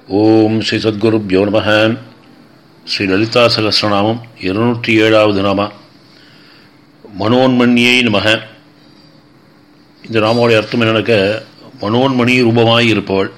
ஓம் ஸ்ரீ சத்குருப்யோ நம ஸ்ரீ லலிதா சகசிரநாமம் இருநூற்றி ஏழாவது நாம மனோன்மணியை நமக இந்த நாமாவுடைய அர்த்தம் என்னன்னாக்க மனோன்மணி ரூபமாய் இருப்பவள்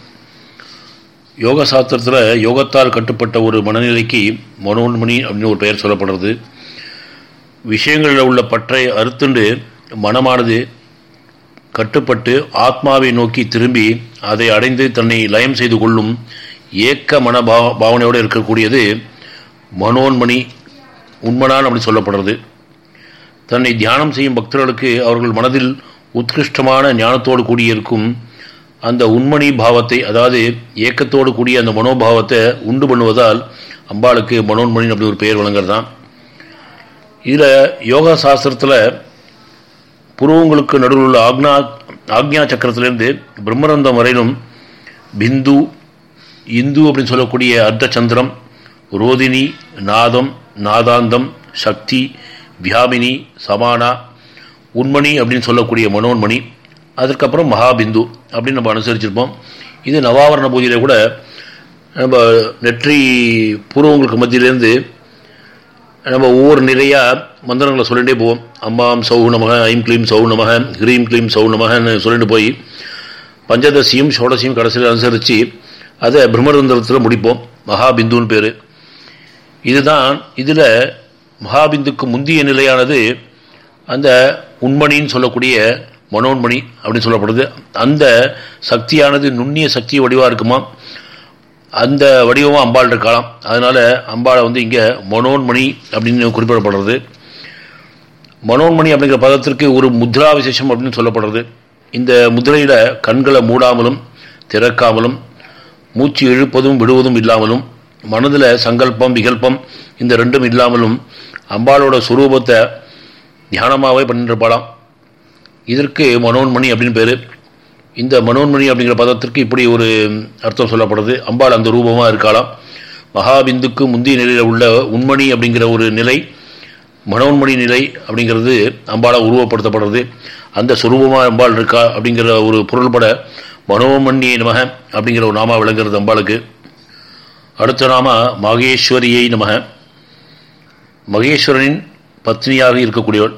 யோக சாஸ்திரத்தில் யோகத்தால் கட்டுப்பட்ட ஒரு மனநிலைக்கு மனோன்மணி அப்படின்னு ஒரு பெயர் சொல்லப்படுறது விஷயங்களில் உள்ள பற்றை அறுத்துண்டு மனமானது கட்டுப்பட்டு ஆத்மாவை நோக்கி திரும்பி அதை அடைந்து தன்னை லயம் செய்து கொள்ளும் ஏக்க மன பாவ பாவனையோடு இருக்கக்கூடியது மனோன்மணி உண்மனான் அப்படி சொல்லப்படுறது தன்னை தியானம் செய்யும் பக்தர்களுக்கு அவர்கள் மனதில் உத்கிருஷ்டமான ஞானத்தோடு கூடியிருக்கும் அந்த உண்மணி பாவத்தை அதாவது ஏக்கத்தோடு கூடிய அந்த மனோபாவத்தை உண்டு பண்ணுவதால் அம்பாளுக்கு மனோன்மணி அப்படி ஒரு பெயர் வழங்குறது தான் இதில் யோகா சாஸ்திரத்தில் புருவங்களுக்கு நடுவில் உள்ள ஆக்னா ஆக்ஞா சக்கரத்திலிருந்து பிரம்மரந்தம் வரையிலும் பிந்து இந்து அப்படின்னு சொல்லக்கூடிய அர்த்த சந்திரம் ரோதினி நாதம் நாதாந்தம் சக்தி வியாமினி சமானா உண்மணி அப்படின்னு சொல்லக்கூடிய மனோன்மணி அதற்கப்புறம் மகாபிந்து அப்படின்னு நம்ம அனுசரிச்சிருப்போம் இது நவாவரண பூஜையில் கூட நம்ம நெற்றி பூர்வங்களுக்கு மத்தியிலேருந்து நம்ம ஒவ்வொரு நிறையாக மந்திரங்களை சொல்லிகிட்டே போவோம் அம்மாம் சௌ நமக ஐம் க்ளீம் சௌ நமக ஹ்ரீம் க்ளீம் சௌ நமகன்னு சொல்லிட்டு போய் பஞ்சதசியும் ஷோடசியும் கடைசியில் அனுசரித்து அதை பிரம்மரந்திரத்தில் முடிப்போம் மகாபிந்துன்னு பேர் இதுதான் இதில் மகாபிந்துக்கு முந்திய நிலையானது அந்த உண்மணின்னு சொல்லக்கூடிய மனோன்மணி அப்படின்னு சொல்லப்படுது அந்த சக்தியானது நுண்ணிய சக்தி வடிவாக இருக்குமா அந்த வடிவமாக அம்பாள் இருக்கலாம் அதனால் அம்பாளை வந்து இங்கே மனோன்மணி அப்படின்னு குறிப்பிடப்படுறது மனோன்மணி அப்படிங்கிற பதத்திற்கு ஒரு முத்ரா விசேஷம் அப்படின்னு சொல்லப்படுறது இந்த முதிரையில் கண்களை மூடாமலும் திறக்காமலும் மூச்சு இழுப்பதும் விடுவதும் இல்லாமலும் மனதில் சங்கல்பம் விகல்பம் இந்த ரெண்டும் இல்லாமலும் அம்பாளோட சுரூபத்தை தியானமாகவே பண்ணிருப்பாளாம் இதற்கு மனோன்மணி அப்படின்னு பேர் இந்த மனோன்மணி அப்படிங்கிற பதத்திற்கு இப்படி ஒரு அர்த்தம் சொல்லப்படுது அம்பாள் அந்த ரூபமாக இருக்கலாம் மகாபிந்துக்கு முந்தைய நிலையில் உள்ள உண்மணி அப்படிங்கிற ஒரு நிலை மனோன்மணி நிலை அப்படிங்கிறது அம்பாளாக உருவப்படுத்தப்படுறது அந்த சுரூபமாக அம்பாள் இருக்கா அப்படிங்கிற ஒரு பொருள்பட மனோமண்ணியை நமக அப்படிங்கிற ஒரு நாமா விளங்குறது அம்பாளுக்கு அடுத்த நாம மகேஸ்வரியை நமக மகேஸ்வரனின் பத்னியாக இருக்கக்கூடியவள்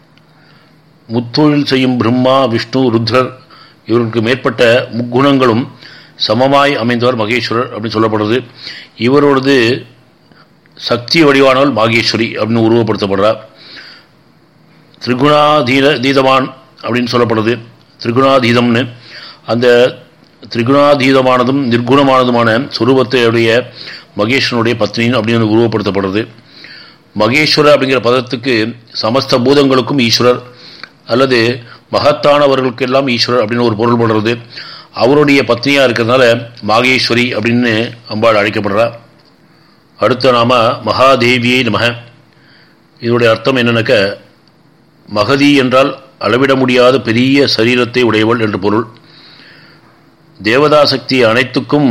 முத்தொழில் செய்யும் பிரம்மா விஷ்ணு ருத்ரர் இவருக்கு மேற்பட்ட முக்குணங்களும் சமமாய் அமைந்தவர் மகேஸ்வரர் அப்படின்னு சொல்லப்படுறது இவரோடது சக்தி வடிவானவள் மாகேஸ்வரி அப்படின்னு உருவப்படுத்தப்படுறார் திரிகுணாதீத தீதமான் அப்படின்னு சொல்லப்படுது திரிகுணாதீதம்னு அந்த திரிகுணாதீதமானதும் நிர்குணமானதுமான சுரூபத்தையுடைய மகேஸ்வரனுடைய பத்னின்னு அப்படின்னு உருவப்படுத்தப்படுறது மகேஸ்வரர் அப்படிங்கிற பதத்துக்கு சமஸ்த பூதங்களுக்கும் ஈஸ்வரர் அல்லது மகத்தானவர்களுக்கெல்லாம் ஈஸ்வரர் அப்படின்னு ஒரு பொருள் படுறது அவருடைய பத்னியாக இருக்கிறதுனால மாகேஸ்வரி அப்படின்னு அம்பாள் அழைக்கப்படுறா அடுத்த நாம மகாதேவியை நமக இதனுடைய அர்த்தம் என்னன்னாக்க மகதி என்றால் அளவிட முடியாத பெரிய சரீரத்தை உடையவள் என்று பொருள் தேவதா சக்தி அனைத்துக்கும்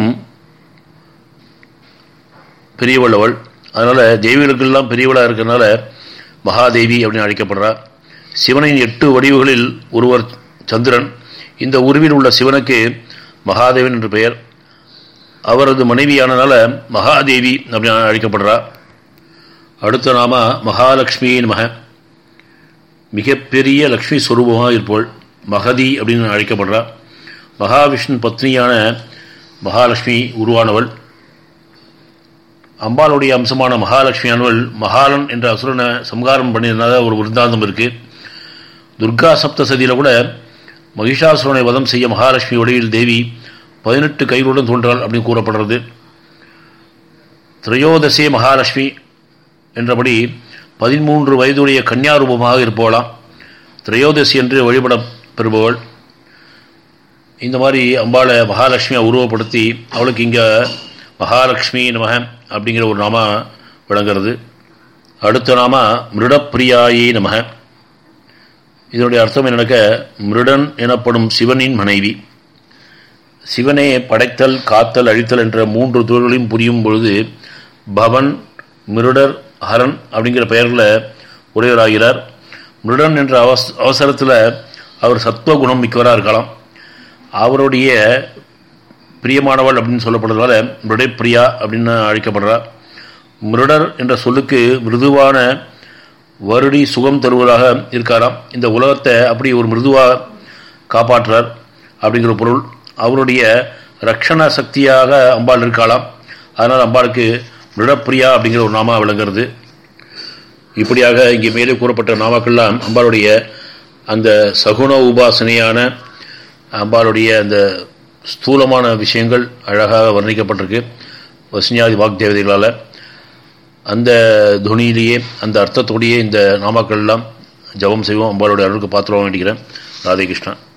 பெரியவள் அவள் அதனால் தேவிகளுக்கெல்லாம் பெரியவளாக இருக்கிறதுனால மகாதேவி அப்படின்னு அழைக்கப்படுறா சிவனின் எட்டு வடிவுகளில் ஒருவர் சந்திரன் இந்த உருவில் உள்ள சிவனுக்கு மகாதேவன் என்று பெயர் அவரது மனைவியானனால மகாதேவி அப்படின்னு அழைக்கப்படுறா அடுத்த நாம மகாலட்சுமியின் மக மிகப்பெரிய லக்ஷ்மி ஸ்வரூபமாக இருப்போள் மகதி அப்படின்னு அழைக்கப்படுறா மகாவிஷ்ணு பத்னியான மகாலட்சுமி உருவானவள் அம்பாளுடைய அம்சமான மகாலட்சுமியானவள் மகாலன் என்ற அசுரனை சம்ஹாரம் பண்ணியிருந்ததாக ஒரு விருந்தாந்தம் இருக்கு துர்கா சப்தசதியில் கூட மகிஷாசுரனை வதம் செய்ய மகாலட்சுமி உடையில் தேவி பதினெட்டு கைகளுடன் தோன்றாள் அப்படின்னு கூறப்படுறது திரையோதசே மகாலட்சுமி என்றபடி பதிமூன்று வயதுடைய கன்னியாரூபமாக இருப்பவளாம் திரையோதசி என்று வழிபட பெறுபவள் இந்த மாதிரி அம்பாளை மகாலட்சுமியை உருவப்படுத்தி அவளுக்கு இங்கே மகாலட்சுமி நமக அப்படிங்கிற ஒரு நாம விளங்குறது அடுத்த நாம மிருடப்பிரியாயே நமக இதனுடைய அர்த்தம் என்னக்க மிருடன் எனப்படும் சிவனின் மனைவி சிவனே படைத்தல் காத்தல் அழித்தல் என்ற மூன்று தொழில்களையும் புரியும் பொழுது பவன் மிருடர் ஹரன் அப்படிங்கிற பெயர்களை உடையவராகிறார் மிருடன் என்ற அவஸ் அவசரத்தில் அவர் சத்துவ குணம் மிக்கவராக இருக்கலாம் அவருடைய பிரியமானவள் அப்படின்னு சொல்லப்படுறதுனால மிருடை பிரியா அப்படின்னு அழைக்கப்படுறா மிருடர் என்ற சொல்லுக்கு மிருதுவான வருடி சுகம் தருவதாக இருக்காராம் இந்த உலகத்தை அப்படி ஒரு மிருதுவாக காப்பாற்றுறார் அப்படிங்கிற பொருள் அவருடைய ரக்ஷண சக்தியாக அம்பாள் இருக்காளாம் அதனால் அம்பாளுக்கு மிருடப்பிரியா அப்படிங்கிற ஒரு நாமா விளங்குறது இப்படியாக இங்கே மேலே கூறப்பட்ட நாமாக்கள்லாம் அம்பாளுடைய அந்த சகுண உபாசனையான அம்பாளுடைய அந்த ஸ்தூலமான விஷயங்கள் அழகாக வர்ணிக்கப்பட்டிருக்கு வசனியாதி வாக்தேவதைகளால் அந்த துணியிலேயே அந்த அர்த்தத்தோடையே இந்த நாமாக்கள் எல்லாம் ஜபம் செய்வோம் அம்பாளுடைய அருளுக்கு பாத்திரம் வேண்டிக்கிறேன் ராதே கிருஷ்ணா